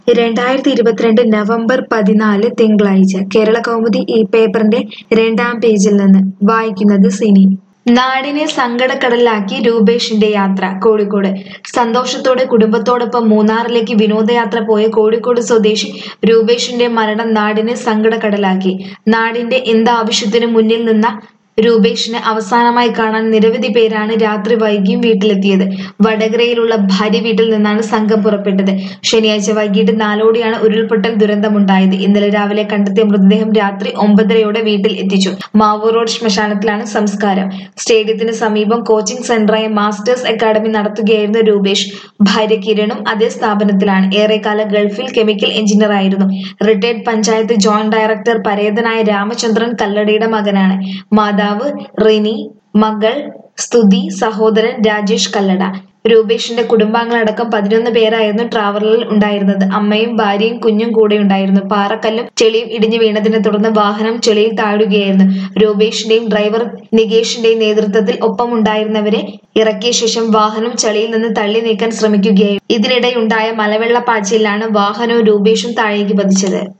രണ്ടായിരത്തി ഇരുപത്തിരണ്ട് നവംബർ പതിനാല് തിങ്കളാഴ്ച കേരള കൗമുദി ഈ പേപ്പറിന്റെ രണ്ടാം പേജിൽ നിന്ന് വായിക്കുന്നത് സിനി നാടിനെ സങ്കടക്കടലിലാക്കി രൂപേഷിന്റെ യാത്ര കോഴിക്കോട് സന്തോഷത്തോടെ കുടുംബത്തോടൊപ്പം മൂന്നാറിലേക്ക് വിനോദയാത്ര പോയ കോഴിക്കോട് സ്വദേശി രൂപേഷിന്റെ മരണം നാടിനെ സങ്കടക്കടലാക്കി നാടിന്റെ എന്താവശ്യത്തിനും മുന്നിൽ നിന്ന രൂപേഷിനെ അവസാനമായി കാണാൻ നിരവധി പേരാണ് രാത്രി വൈകിയും വീട്ടിലെത്തിയത് വടകരയിലുള്ള ഭാര്യ വീട്ടിൽ നിന്നാണ് സംഘം പുറപ്പെട്ടത് ശനിയാഴ്ച വൈകിട്ട് നാലോടെയാണ് ഉരുൾപൊട്ടൽ ദുരന്തമുണ്ടായത് ഇന്നലെ രാവിലെ കണ്ടെത്തിയ മൃതദേഹം രാത്രി ഒമ്പതരയോടെ വീട്ടിൽ എത്തിച്ചു മാവൂർ റോഡ് ശ്മശാനത്തിലാണ് സംസ്കാരം സ്റ്റേഡിയത്തിന് സമീപം കോച്ചിംഗ് സെന്ററായ മാസ്റ്റേഴ്സ് അക്കാദമി നടത്തുകയായിരുന്ന രൂപേഷ് ഭാര്യ കിരണും അതേ സ്ഥാപനത്തിലാണ് ഏറെക്കാലം ഗൾഫിൽ കെമിക്കൽ എഞ്ചിനീയർ ആയിരുന്നു റിട്ടയർഡ് പഞ്ചായത്ത് ജോയിന്റ് ഡയറക്ടർ പരേതനായ രാമചന്ദ്രൻ കല്ലടയുടെ മകനാണ് മാതാവ് റിനി മകൾ സ്തുതി സഹോദരൻ രാജേഷ് കല്ലട രൂപേഷിന്റെ കുടുംബാംഗങ്ങളടക്കം പതിനൊന്ന് പേരായിരുന്നു ട്രാവലറിൽ ഉണ്ടായിരുന്നത് അമ്മയും ഭാര്യയും കുഞ്ഞും കൂടെ ഉണ്ടായിരുന്നു പാറക്കല്ലും ചെളിയും ഇടിഞ്ഞു വീണതിനെ തുടർന്ന് വാഹനം ചെളിയിൽ താഴുകയായിരുന്നു രൂപേഷിന്റെയും ഡ്രൈവർ നികേഷിന്റെയും നേതൃത്വത്തിൽ ഒപ്പമുണ്ടായിരുന്നവരെ ഇറക്കിയ ശേഷം വാഹനം ചളിയിൽ നിന്ന് തള്ളി നീക്കാൻ ശ്രമിക്കുകയായിരുന്നു ഇതിനിടെയുണ്ടായ മലവെള്ളപ്പാച്ചിലാണ് വാഹനവും രൂപേഷും താഴേക്ക് പതിച്ചത്